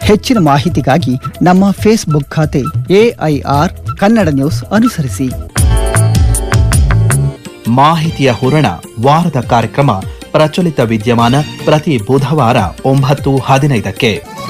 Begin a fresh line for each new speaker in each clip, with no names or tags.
ಹೆಚ್ಚಿನ ಮಾಹಿತಿಗಾಗಿ ನಮ್ಮ ಫೇಸ್ಬುಕ್ ಖಾತೆ ಎಐಆರ್ ಕನ್ನಡ ನ್ಯೂಸ್ ಅನುಸರಿಸಿ
ಮಾಹಿತಿಯ ಹೂರಣ ವಾರದ ಕಾರ್ಯಕ್ರಮ ಪ್ರಚಲಿತ ವಿದ್ಯಮಾನ ಪ್ರತಿ ಬುಧವಾರ ಒಂಬತ್ತು ಹದಿನೈದಕ್ಕೆ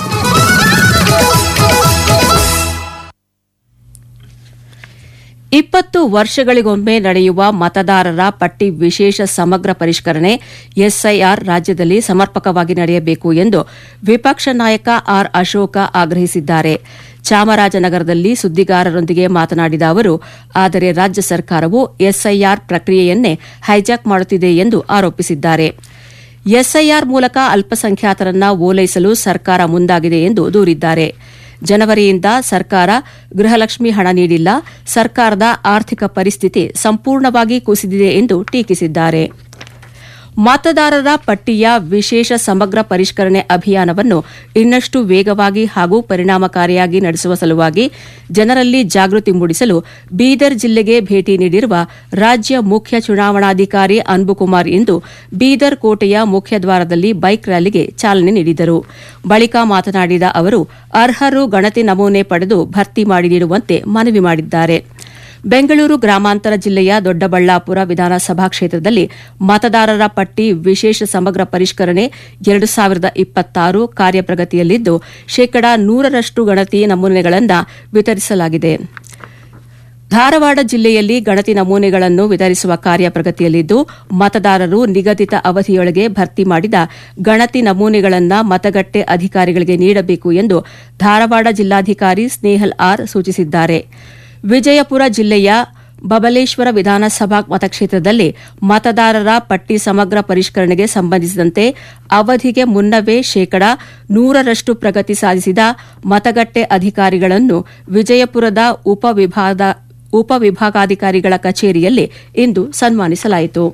ಇಪ್ಪತ್ತು ವರ್ಷಗಳಿಗೊಮ್ಮೆ ನಡೆಯುವ ಮತದಾರರ ಪಟ್ಟಿ ವಿಶೇಷ ಸಮಗ್ರ ಪರಿಷ್ಕರಣೆ ಎಸ್ಐಆರ್ ರಾಜ್ಯದಲ್ಲಿ ಸಮರ್ಪಕವಾಗಿ ನಡೆಯಬೇಕು ಎಂದು ವಿಪಕ್ಷ ನಾಯಕ ಆರ್ ಅಶೋಕ ಆಗ್ರಹಿಸಿದ್ದಾರೆ ಚಾಮರಾಜನಗರದಲ್ಲಿ ಸುದ್ದಿಗಾರರೊಂದಿಗೆ ಮಾತನಾಡಿದ ಅವರು ಆದರೆ ರಾಜ್ಯ ಸರ್ಕಾರವು ಎಸ್ಐಆರ್ ಪ್ರಕ್ರಿಯೆಯನ್ನೇ ಹೈಜಾಕ್ ಮಾಡುತ್ತಿದೆ ಎಂದು ಆರೋಪಿಸಿದ್ದಾರೆ ಎಸ್ಐಆರ್ ಮೂಲಕ ಅಲ್ಪಸಂಖ್ಯಾತರನ್ನ ಓಲೈಸಲು ಸರ್ಕಾರ ಮುಂದಾಗಿದೆ ಎಂದು ದೂರಿದ್ದಾರೆ ಜನವರಿಯಿಂದ ಸರ್ಕಾರ ಗೃಹಲಕ್ಷ್ಮಿ ಹಣ ನೀಡಿಲ್ಲ ಸರ್ಕಾರದ ಆರ್ಥಿಕ ಪರಿಸ್ಥಿತಿ ಸಂಪೂರ್ಣವಾಗಿ ಕುಸಿದಿದೆ ಎಂದು ಟೀಕಿಸಿದ್ದಾರೆ ಮತದಾರರ ಪಟ್ಟಿಯ ವಿಶೇಷ ಸಮಗ್ರ ಪರಿಷ್ಕರಣೆ ಅಭಿಯಾನವನ್ನು ಇನ್ನಷ್ಟು ವೇಗವಾಗಿ ಹಾಗೂ ಪರಿಣಾಮಕಾರಿಯಾಗಿ ನಡೆಸುವ ಸಲುವಾಗಿ ಜನರಲ್ಲಿ ಜಾಗೃತಿ ಮೂಡಿಸಲು ಬೀದರ್ ಜಿಲ್ಲೆಗೆ ಭೇಟಿ ನೀಡಿರುವ ರಾಜ್ಯ ಮುಖ್ಯ ಚುನಾವಣಾಧಿಕಾರಿ ಅನ್ಬುಕುಮಾರ್ ಇಂದು ಬೀದರ್ ಕೋಟೆಯ ಮುಖ್ಯದ್ವಾರದಲ್ಲಿ ಬೈಕ್ ರ್ಯಾಲಿಗೆ ಚಾಲನೆ ನೀಡಿದರು ಬಳಿಕ ಮಾತನಾಡಿದ ಅವರು ಅರ್ಹರು ಗಣತಿ ನಮೂನೆ ಪಡೆದು ಭರ್ತಿ ಮಾಡಿ ನೀಡುವಂತೆ ಮನವಿ ಮಾಡಿದ್ದಾರೆ ಬೆಂಗಳೂರು ಗ್ರಾಮಾಂತರ ಜಿಲ್ಲೆಯ ದೊಡ್ಡಬಳ್ಳಾಪುರ ವಿಧಾನಸಭಾ ಕ್ಷೇತ್ರದಲ್ಲಿ ಮತದಾರರ ಪಟ್ಟಿ ವಿಶೇಷ ಸಮಗ್ರ ಪರಿಷ್ಕರಣೆ ಎರಡು ಸಾವಿರದ ಇಪ್ಪತ್ತಾರು ಕಾರ್ಯಪ್ರಗತಿಯಲ್ಲಿದ್ದು ಶೇಕಡಾ ನೂರರಷ್ಟು ಗಣತಿ ನಮೂನೆಗಳನ್ನು ವಿತರಿಸಲಾಗಿದೆ ಧಾರವಾಡ ಜಿಲ್ಲೆಯಲ್ಲಿ ಗಣತಿ ನಮೂನೆಗಳನ್ನು ವಿತರಿಸುವ ಕಾರ್ಯ ಪ್ರಗತಿಯಲ್ಲಿದ್ದು ಮತದಾರರು ನಿಗದಿತ ಅವಧಿಯೊಳಗೆ ಭರ್ತಿ ಮಾಡಿದ ಗಣತಿ ನಮೂನೆಗಳನ್ನು ಮತಗಟ್ಟೆ ಅಧಿಕಾರಿಗಳಿಗೆ ನೀಡಬೇಕು ಎಂದು ಧಾರವಾಡ ಜಿಲ್ಲಾಧಿಕಾರಿ ಸ್ನೇಹಲ್ ಆರ್ ಸೂಚಿಸಿದ್ದಾರೆ ವಿಜಯಪುರ ಜಿಲ್ಲೆಯ ಬಬಲೇಶ್ವರ ವಿಧಾನಸಭಾ ಮತಕ್ಷೇತ್ರದಲ್ಲಿ ಮತದಾರರ ಪಟ್ಟಿ ಸಮಗ್ರ ಪರಿಷ್ಕರಣೆಗೆ ಸಂಬಂಧಿಸಿದಂತೆ ಅವಧಿಗೆ ಮುನ್ನವೇ ಶೇಕಡಾ ನೂರರಷ್ಟು ಪ್ರಗತಿ ಸಾಧಿಸಿದ ಮತಗಟ್ಟೆ ಅಧಿಕಾರಿಗಳನ್ನು ವಿಜಯಪುರದ ಉಪವಿಭಾಗ ಉಪವಿಭಾಗಾಧಿಕಾರಿಗಳ ಕಚೇರಿಯಲ್ಲಿ ಇಂದು ಸನ್ಮಾನಿಸಲಾಯಿತು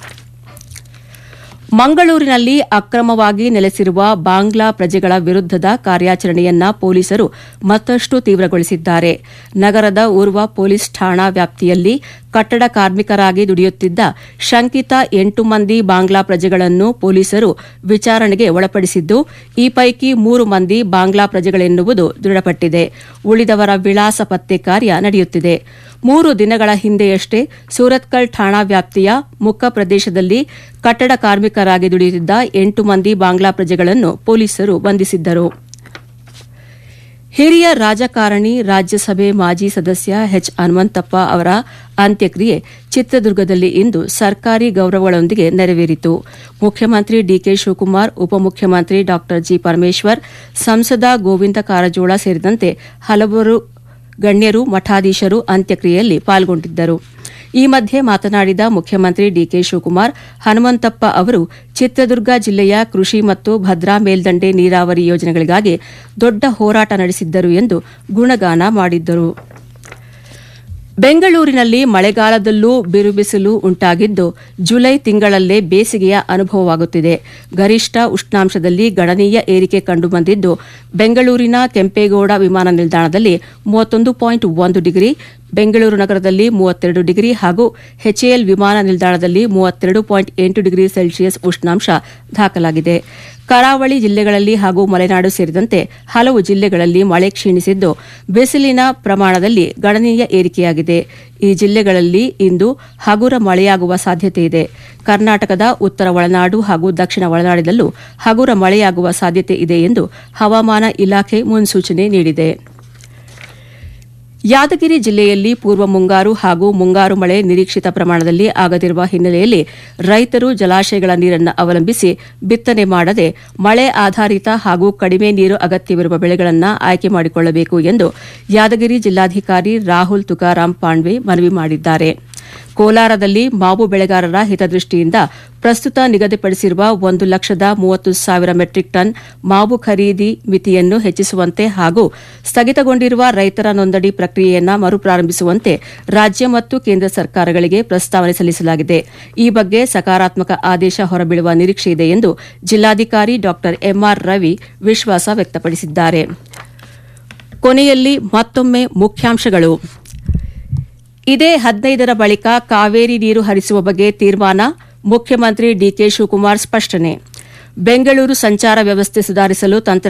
ಮಂಗಳೂರಿನಲ್ಲಿ ಅಕ್ರಮವಾಗಿ ನೆಲೆಸಿರುವ ಬಾಂಗ್ಲಾ ಪ್ರಜೆಗಳ ವಿರುದ್ದದ ಕಾರ್ಯಾಚರಣೆಯನ್ನ ಪೊಲೀಸರು ಮತ್ತಷ್ಟು ತೀವ್ರಗೊಳಿಸಿದ್ದಾರೆ ನಗರದ ಊರ್ವ ಪೊಲೀಸ್ ಠಾಣಾ ವ್ಯಾಪ್ತಿಯಲ್ಲಿ ಕಟ್ಟಡ ಕಾರ್ಮಿಕರಾಗಿ ದುಡಿಯುತ್ತಿದ್ದ ಶಂಕಿತ ಎಂಟು ಮಂದಿ ಬಾಂಗ್ಲಾ ಪ್ರಜೆಗಳನ್ನು ಪೊಲೀಸರು ವಿಚಾರಣೆಗೆ ಒಳಪಡಿಸಿದ್ದು ಈ ಪೈಕಿ ಮೂರು ಮಂದಿ ಬಾಂಗ್ಲಾ ಪ್ರಜೆಗಳೆನ್ನುವುದು ದೃಢಪಟ್ಟಿದೆ ಉಳಿದವರ ವಿಳಾಸ ಪತ್ತೆ ಕಾರ್ಯ ನಡೆಯುತ್ತಿದೆ ಮೂರು ದಿನಗಳ ಹಿಂದೆಯಷ್ಟೇ ಸೂರತ್ಕಲ್ ಠಾಣಾ ವ್ಯಾಪ್ತಿಯ ಮುಕ್ಕ ಪ್ರದೇಶದಲ್ಲಿ ಕಟ್ಟಡ ಕಾರ್ಮಿಕರಾಗಿ ದುಡಿಯುತ್ತಿದ್ದ ಎಂಟು ಮಂದಿ ಬಾಂಗ್ಲಾ ಪ್ರಜೆಗಳನ್ನು ಪೊಲೀಸರು ಬಂಧಿಸಿದ್ದರು ಹಿರಿಯ ರಾಜಕಾರಣಿ ರಾಜ್ಯಸಭೆ ಮಾಜಿ ಸದಸ್ಯ ಎಚ್ ಹನುಮಂತಪ್ಪ ಅವರ ಅಂತ್ಯಕ್ರಿಯೆ ಚಿತ್ರದುರ್ಗದಲ್ಲಿ ಇಂದು ಸರ್ಕಾರಿ ಗೌರವಗಳೊಂದಿಗೆ ನೆರವೇರಿತು ಮುಖ್ಯಮಂತ್ರಿ ಡಿಕೆ ಶಿವಕುಮಾರ್ ಉಪಮುಖ್ಯಮಂತ್ರಿ ಡಾ ಜಿ ಪರಮೇಶ್ವರ್ ಸಂಸದ ಗೋವಿಂದ ಕಾರಜೋಳ ಸೇರಿದಂತೆ ಹಲವರು ಗಣ್ಯರು ಮಠಾಧೀಶರು ಅಂತ್ಯಕ್ರಿಯೆಯಲ್ಲಿ ಪಾಲ್ಗೊಂಡಿದ್ದರು ಈ ಮಧ್ಯೆ ಮಾತನಾಡಿದ ಮುಖ್ಯಮಂತ್ರಿ ಡಿಕೆ ಶಿವಕುಮಾರ್ ಹನುಮಂತಪ್ಪ ಅವರು ಚಿತ್ರದುರ್ಗ ಜಿಲ್ಲೆಯ ಕೃಷಿ ಮತ್ತು ಭದ್ರಾ ಮೇಲ್ದಂಡೆ ನೀರಾವರಿ ಯೋಜನೆಗಳಿಗಾಗಿ ದೊಡ್ಡ ಹೋರಾಟ ನಡೆಸಿದ್ದರು ಎಂದು ಗುಣಗಾನ ಮಾಡಿದ್ದರು ಬೆಂಗಳೂರಿನಲ್ಲಿ ಮಳೆಗಾಲದಲ್ಲೂ ಬಿರುಬಿಸಿಲು ಉಂಟಾಗಿದ್ದು ಜುಲೈ ತಿಂಗಳಲ್ಲೇ ಬೇಸಿಗೆಯ ಅನುಭವವಾಗುತ್ತಿದೆ ಗರಿಷ್ಠ ಉಷ್ಣಾಂಶದಲ್ಲಿ ಗಣನೀಯ ಏರಿಕೆ ಕಂಡುಬಂದಿದ್ದು ಬೆಂಗಳೂರಿನ ಕೆಂಪೇಗೌಡ ವಿಮಾನ ನಿಲ್ದಾಣದಲ್ಲಿ ಮೂವತ್ತೊಂದು ಪಾಯಿಂಟ್ ಒಂದು ಡಿಗ್ರಿ ಬೆಂಗಳೂರು ನಗರದಲ್ಲಿ ಮೂವತ್ತೆರಡು ಡಿಗ್ರಿ ಹಾಗೂ ಎಚ್ಎಎಲ್ ವಿಮಾನ ನಿಲ್ದಾಣದಲ್ಲಿ ಮೂವತ್ತೆರಡು ಪಾಯಿಂಟ್ ಎಂಟು ಡಿಗ್ರಿ ಸೆಲ್ಸಿಯಸ್ ಉಷ್ಣಾಂಶ ದಾಖಲಾಗಿದೆ ಕರಾವಳಿ ಜಿಲ್ಲೆಗಳಲ್ಲಿ ಹಾಗೂ ಮಲೆನಾಡು ಸೇರಿದಂತೆ ಹಲವು ಜಿಲ್ಲೆಗಳಲ್ಲಿ ಮಳೆ ಕ್ಷೀಣಿಸಿದ್ದು ಬಿಸಿಲಿನ ಪ್ರಮಾಣದಲ್ಲಿ ಗಣನೀಯ ಏರಿಕೆಯಾಗಿದೆ ಈ ಜಿಲ್ಲೆಗಳಲ್ಲಿ ಇಂದು ಹಗುರ ಮಳೆಯಾಗುವ ಸಾಧ್ಯತೆಯಿದೆ ಕರ್ನಾಟಕದ ಉತ್ತರ ಒಳನಾಡು ಹಾಗೂ ದಕ್ಷಿಣ ಒಳನಾಡಿನಲ್ಲೂ ಹಗುರ ಮಳೆಯಾಗುವ ಸಾಧ್ಯತೆ ಇದೆ ಎಂದು ಹವಾಮಾನ ಇಲಾಖೆ ಮುನ್ಸೂಚನೆ ನೀಡಿದೆ ಯಾದಗಿರಿ ಜಿಲ್ಲೆಯಲ್ಲಿ ಪೂರ್ವ ಮುಂಗಾರು ಹಾಗೂ ಮುಂಗಾರು ಮಳೆ ನಿರೀಕ್ಷಿತ ಪ್ರಮಾಣದಲ್ಲಿ ಆಗದಿರುವ ಹಿನ್ನೆಲೆಯಲ್ಲಿ ರೈತರು ಜಲಾಶಯಗಳ ನೀರನ್ನು ಅವಲಂಬಿಸಿ ಬಿತ್ತನೆ ಮಾಡದೆ ಮಳೆ ಆಧಾರಿತ ಹಾಗೂ ಕಡಿಮೆ ನೀರು ಅಗತ್ಯವಿರುವ ಬೆಳೆಗಳನ್ನು ಆಯ್ಕೆ ಮಾಡಿಕೊಳ್ಳಬೇಕು ಎಂದು ಯಾದಗಿರಿ ಜಿಲ್ಲಾಧಿಕಾರಿ ರಾಹುಲ್ ತುಕಾರಾಂ ಪಾಂಡ್ವೆ ಮನವಿ ಮಾಡಿದ್ದಾರೆ ಕೋಲಾರದಲ್ಲಿ ಮಾವು ಬೆಳೆಗಾರರ ಹಿತದೃಷ್ಟಿಯಿಂದ ಪ್ರಸ್ತುತ ನಿಗದಿಪಡಿಸಿರುವ ಒಂದು ಲಕ್ಷದ ಮೂವತ್ತು ಸಾವಿರ ಮೆಟ್ರಿಕ್ ಟನ್ ಮಾವು ಖರೀದಿ ಮಿತಿಯನ್ನು ಹೆಚ್ಚಿಸುವಂತೆ ಹಾಗೂ ಸ್ಥಗಿತಗೊಂಡಿರುವ ರೈತರ ನೋಂದಣಿ ಪ್ರಕ್ರಿಯೆಯನ್ನು ಮರುಪ್ರಾರಂಭಿಸುವಂತೆ ರಾಜ್ಯ ಮತ್ತು ಕೇಂದ್ರ ಸರ್ಕಾರಗಳಿಗೆ ಪ್ರಸ್ತಾವನೆ ಸಲ್ಲಿಸಲಾಗಿದೆ ಈ ಬಗ್ಗೆ ಸಕಾರಾತ್ಮಕ ಆದೇಶ ಹೊರಬೀಳುವ ನಿರೀಕ್ಷೆಯಿದೆ ಎಂದು ಜಿಲ್ಲಾಧಿಕಾರಿ ಡಾ ಎಂಆರ್ ರವಿ ವಿಶ್ವಾಸ ವ್ಯಕ್ತಪಡಿಸಿದ್ದಾರೆ ಕೊನೆಯಲ್ಲಿ ಮತ್ತೊಮ್ಮೆ ಮುಖ್ಯಾಂಶಗಳು ಇದೇ ಹದಿನೈದರ ಬಳಿಕ ಕಾವೇರಿ ನೀರು ಹರಿಸುವ ಬಗ್ಗೆ ತೀರ್ಮಾನ ಮುಖ್ಯಮಂತ್ರಿ ಡಿಕೆ ಶಿವಕುಮಾರ್ ಸ್ಪಷ್ಟನೆ ಬೆಂಗಳೂರು ಸಂಚಾರ ವ್ಯವಸ್ಥೆ ಸುಧಾರಿಸಲು ತಂತ್ರ